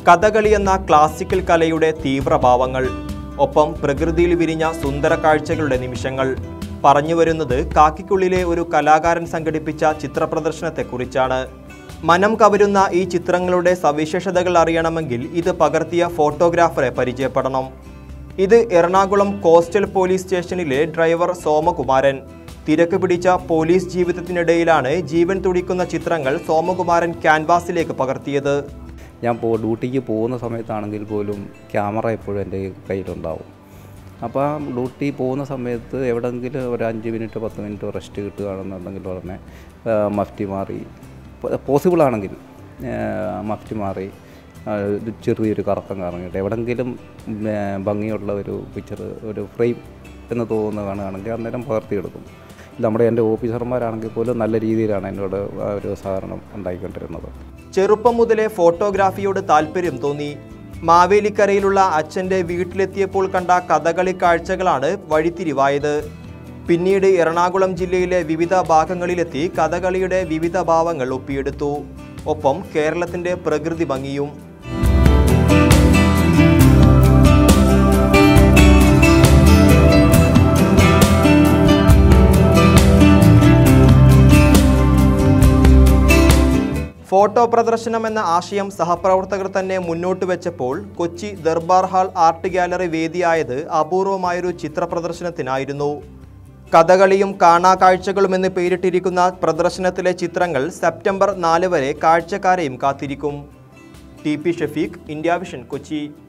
കഥകളി എന്ന ക്ലാസിക്കൽ കലയുടെ തീവ്രഭാവങ്ങൾ ഒപ്പം പ്രകൃതിയിൽ വിരിഞ്ഞ സുന്ദര കാഴ്ചകളുടെ നിമിഷങ്ങൾ പറഞ്ഞു വരുന്നത് കാക്കിക്കുള്ളിലെ ഒരു കലാകാരൻ സംഘടിപ്പിച്ച ചിത്രപ്രദർശനത്തെക്കുറിച്ചാണ് മനം കവരുന്ന ഈ ചിത്രങ്ങളുടെ സവിശേഷതകൾ അറിയണമെങ്കിൽ ഇത് പകർത്തിയ ഫോട്ടോഗ്രാഫറെ പരിചയപ്പെടണം ഇത് എറണാകുളം കോസ്റ്റൽ പോലീസ് സ്റ്റേഷനിലെ ഡ്രൈവർ സോമകുമാരൻ തിരക്ക് പിടിച്ച പോലീസ് ജീവിതത്തിനിടയിലാണ് ജീവൻ തുടിക്കുന്ന ചിത്രങ്ങൾ സോമകുമാരൻ ക്യാൻവാസിലേക്ക് പകർത്തിയത് ഞാൻ പോ ഡ്യൂട്ടിക്ക് പോകുന്ന സമയത്താണെങ്കിൽ പോലും ക്യാമറ എപ്പോഴും എൻ്റെ കയ്യിലുണ്ടാവും അപ്പോൾ ആ ഡ്യൂട്ടി പോകുന്ന സമയത്ത് എവിടെയെങ്കിലും ഒരു അഞ്ച് മിനിറ്റ് പത്ത് മിനിറ്റ് റെസ്റ്റ് കിട്ടുകയാണെന്നുണ്ടെങ്കിൽ ഉടനെ ആ, മഫ്റ്റി മാറി പോസിബിൾ ആണെങ്കിൽ ആ, മഫ്റ്റി മാറി ആ, ഒരു ചെറിയൊരു കറക്കം കറങ്ങിയിട്ട് എവിടെയെങ്കിലും ഉം, ആ, ഭംഗിയുള്ള ഒരു പിക്ചർ ഒരു ഫ്രെയിം എന്ന് തോന്നുന്ന കാണുകയാണെങ്കിൽ അന്നേരം പകർത്തിയെടുക്കും നമ്മുടെ എൻ്റെ ഓഫീസർമാരാണെങ്കിൽ പോലും നല്ല രീതിയിലാണ് എന്നോട് ആ ഒരു സഹകരണം ഉണ്ടായിക്കൊണ്ടിരുന്നത് ചെറുപ്പം മുതലേ ഫോട്ടോഗ്രാഫിയോട് താല്പര്യം തോന്നി മാവേലിക്കരയിലുള്ള അച്ഛൻ്റെ വീട്ടിലെത്തിയപ്പോൾ കണ്ട കഥകളി കാഴ്ചകളാണ് വഴിത്തിരിവായത് പിന്നീട് എറണാകുളം ജില്ലയിലെ വിവിധ ഭാഗങ്ങളിലെത്തി കഥകളിയുടെ വിവിധ ഭാവങ്ങൾ ഒപ്പിയെടുത്തു ഒപ്പം കേരളത്തിൻ്റെ പ്രകൃതി ഭംഗിയും ഫോട്ടോ പ്രദർശനം എന്ന ആശയം സഹപ്രവർത്തകർ തന്നെ മുന്നോട്ട് വെച്ചപ്പോൾ Kochi Durbar hall art gallery വേദിയായത് അപൂർവമായൊരു ചിത്ര പ്രദർശനത്തിനായിരുന്നു കഥകളിയും കാണാക്കാഴ്ചകളും എന്ന് പേരിട്ടിരിക്കുന്ന പ്രദർശനത്തിലെ ചിത്രങ്ങൾ സെപ്റ്റംബർ നാല് വരെ കാഴ്ചക്കാരെയും കാത്തിരിക്കും ടി പി ഷഫീഖ് ഇന്ത്യ വിഷൻ കൊച്ചി